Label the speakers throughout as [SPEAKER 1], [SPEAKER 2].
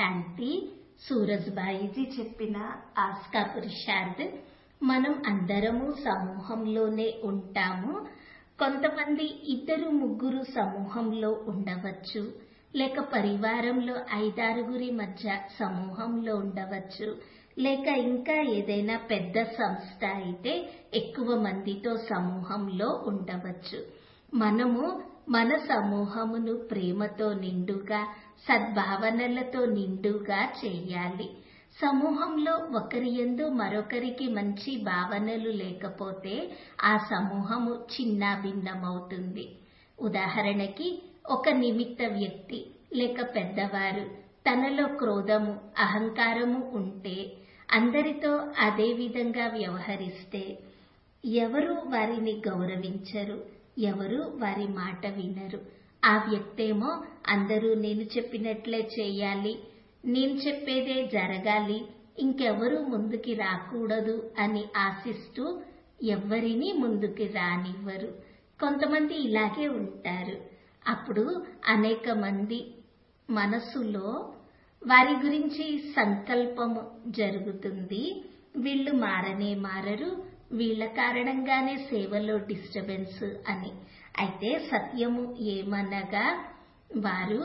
[SPEAKER 1] శాంతి సూరజ్బాయిజీ చెప్పిన ఆస్కా పురుషార్థ్ మనం అందరము సమూహంలోనే ఉంటాము కొంతమంది ఇద్దరు ముగ్గురు సమూహంలో ఉండవచ్చు లేక పరివారంలో ఐదారుగురి మధ్య సమూహంలో ఉండవచ్చు లేక ఇంకా ఏదైనా పెద్ద సంస్థ అయితే ఎక్కువ మందితో సమూహంలో ఉండవచ్చు మనము మన సమూహమును ప్రేమతో నిండుగా సద్భావనలతో నిండుగా చేయాలి సమూహంలో ఒకరి ఎందు మరొకరికి మంచి భావనలు లేకపోతే ఆ సమూహము చిన్నాభిన్నమవుతుంది ఉదాహరణకి ఒక నిమిత్త వ్యక్తి లేక పెద్దవారు తనలో క్రోధము అహంకారము ఉంటే అందరితో అదే విధంగా వ్యవహరిస్తే ఎవరు వారిని గౌరవించరు ఎవరు వారి మాట వినరు ఆ వ్యక్తేమో అందరూ నేను చెప్పినట్లే చేయాలి నేను చెప్పేదే జరగాలి ఇంకెవరూ ముందుకి రాకూడదు అని ఆశిస్తూ ఎవ్వరినీ ముందుకి రానివ్వరు కొంతమంది ఇలాగే ఉంటారు అప్పుడు అనేక మంది మనసులో వారి గురించి సంకల్పము జరుగుతుంది వీళ్ళు మారనే మారరు వీళ్ళ కారణంగానే సేవలో డిస్టర్బెన్స్ అని అయితే సత్యము ఏమనగా వారు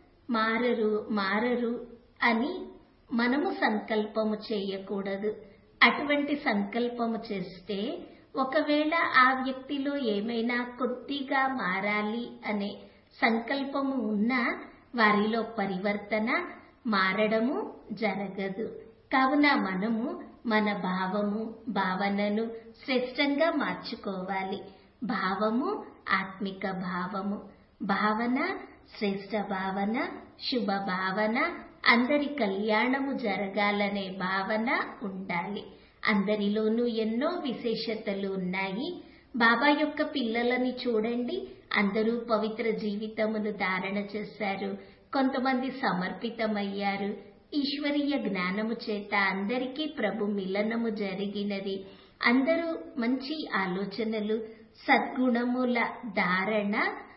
[SPEAKER 1] మారరు మారరు అని మనము సంకల్పము చేయకూడదు అటువంటి సంకల్పము చేస్తే ఒకవేళ ఆ వ్యక్తిలో ఏమైనా కొద్దిగా మారాలి అనే సంకల్పము ఉన్నా వారిలో పరివర్తన మారడము జరగదు కావున మనము మన భావము భావనను శ్రేష్టంగా మార్చుకోవాలి భావము ఆత్మిక భావము భావన శ్రేష్ట భావన శుభ భావన అందరి కళ్యాణము జరగాలనే భావన ఉండాలి అందరిలోనూ ఎన్నో విశేషతలు ఉన్నాయి బాబా యొక్క పిల్లలని చూడండి అందరూ పవిత్ర జీవితమును ధారణ చేశారు కొంతమంది సమర్పితమయ్యారు ఈశ్వరీయ జ్ఞానము చేత అందరికీ ప్రభు మిలనము జరిగినది అందరూ మంచి ఆలోచనలు సద్గుణముల ధారణ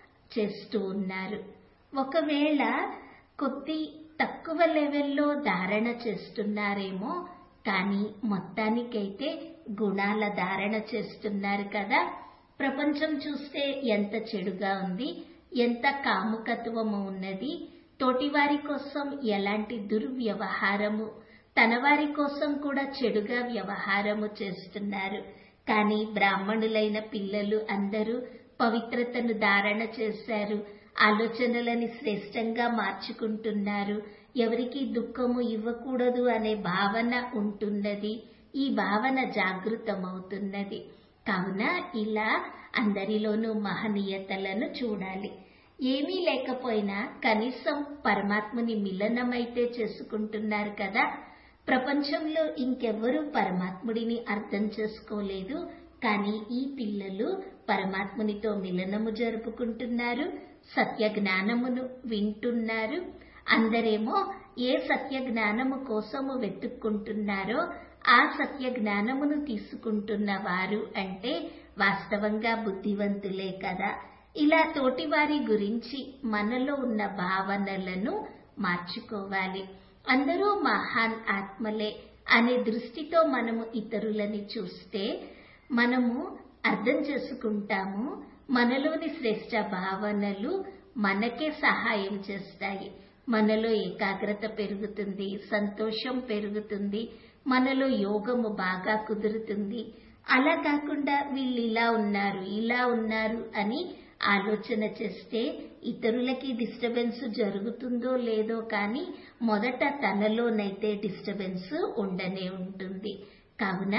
[SPEAKER 1] చేస్తూ ఉన్నారు ఒకవేళ కొద్ది తక్కువ లెవెల్లో ధారణ చేస్తున్నారేమో కానీ మొత్తానికైతే గుణాల ధారణ చేస్తున్నారు కదా ప్రపంచం చూస్తే ఎంత చెడుగా ఉంది ఎంత కాముకత్వము ఉన్నది తోటివారి కోసం ఎలాంటి దుర్వ్యవహారము తన వారి కోసం కూడా చెడుగా వ్యవహారము చేస్తున్నారు కానీ బ్రాహ్మణులైన పిల్లలు అందరూ పవిత్రతను ధారణ చేశారు ఆలోచనలని శ్రేష్టంగా మార్చుకుంటున్నారు ఎవరికి దుఃఖము ఇవ్వకూడదు అనే భావన ఉంటున్నది ఈ భావన జాగృతమవుతున్నది కావున ఇలా అందరిలోనూ మహనీయతలను చూడాలి ఏమీ లేకపోయినా కనీసం పరమాత్ముని మిలనమైతే చేసుకుంటున్నారు కదా ప్రపంచంలో ఇంకెవ్వరూ పరమాత్ముడిని అర్థం చేసుకోలేదు కానీ ఈ పిల్లలు పరమాత్మునితో మిలనము జరుపుకుంటున్నారు సత్య జ్ఞానమును వింటున్నారు అందరేమో ఏ సత్య జ్ఞానము కోసము వెతుక్కుంటున్నారో ఆ సత్య జ్ఞానమును తీసుకుంటున్న వారు అంటే వాస్తవంగా బుద్ధివంతులే కదా ఇలా తోటివారి గురించి మనలో ఉన్న భావనలను మార్చుకోవాలి అందరూ మహాన్ ఆత్మలే అనే దృష్టితో మనము ఇతరులని చూస్తే మనము అర్థం చేసుకుంటాము మనలోని శ్రేష్ట భావనలు మనకే సహాయం చేస్తాయి మనలో ఏకాగ్రత పెరుగుతుంది సంతోషం పెరుగుతుంది మనలో యోగము బాగా కుదురుతుంది అలా కాకుండా వీళ్ళు ఇలా ఉన్నారు ఇలా ఉన్నారు అని ఆలోచన చేస్తే ఇతరులకి డిస్టర్బెన్స్ జరుగుతుందో లేదో కానీ మొదట తనలోనైతే డిస్టర్బెన్స్ ఉండనే ఉంటుంది కావున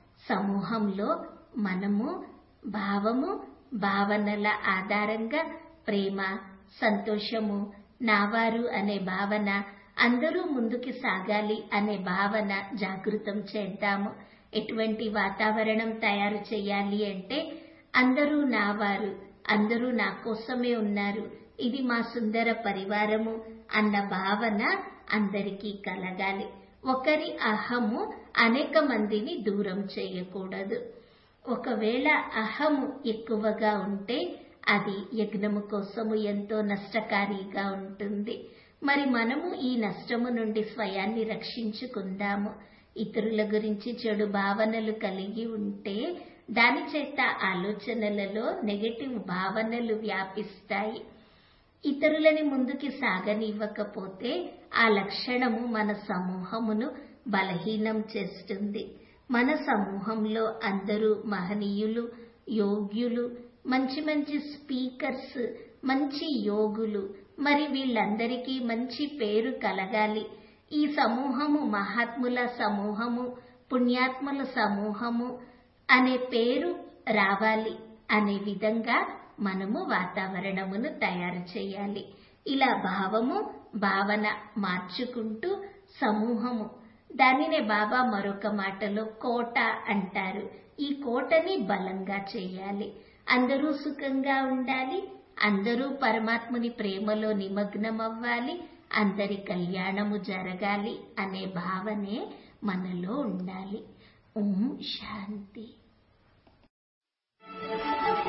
[SPEAKER 1] సమూహంలో మనము భావము భావనల ఆధారంగా ప్రేమ సంతోషము నావారు అనే భావన అందరూ ముందుకి సాగాలి అనే భావన జాగృతం చేద్దాము ఎటువంటి వాతావరణం తయారు చేయాలి అంటే అందరూ నావారు అందరూ నా కోసమే ఉన్నారు ఇది మా సుందర పరివారము అన్న భావన అందరికీ కలగాలి ఒకరి అహము అనేక మందిని దూరం చేయకూడదు ఒకవేళ అహము ఎక్కువగా ఉంటే అది యజ్ఞము కోసము ఎంతో నష్టకారిగా ఉంటుంది మరి మనము ఈ నష్టము నుండి స్వయాన్ని రక్షించుకుందాము ఇతరుల గురించి చెడు భావనలు కలిగి ఉంటే దాని చేత ఆలోచనలలో నెగటివ్ భావనలు వ్యాపిస్తాయి ఇతరులని ముందుకి సాగనివ్వకపోతే ఆ లక్షణము మన సమూహమును బలహీనం చేస్తుంది మన సమూహంలో అందరూ మహనీయులు యోగ్యులు మంచి మంచి స్పీకర్స్ మంచి యోగులు మరి వీళ్ళందరికీ మంచి పేరు కలగాలి ఈ సమూహము మహాత్ముల సమూహము పుణ్యాత్ముల సమూహము అనే పేరు రావాలి అనే విధంగా మనము వాతావరణమును తయారు చేయాలి ఇలా భావము భావన మార్చుకుంటూ సమూహము దానినే బాబా మరొక మాటలో కోట అంటారు ఈ కోటని బలంగా చేయాలి అందరూ సుఖంగా ఉండాలి అందరూ పరమాత్ముని ప్రేమలో నిమగ్నం అవ్వాలి అందరి కళ్యాణము జరగాలి అనే భావనే మనలో ఉండాలి ఓం శాంతి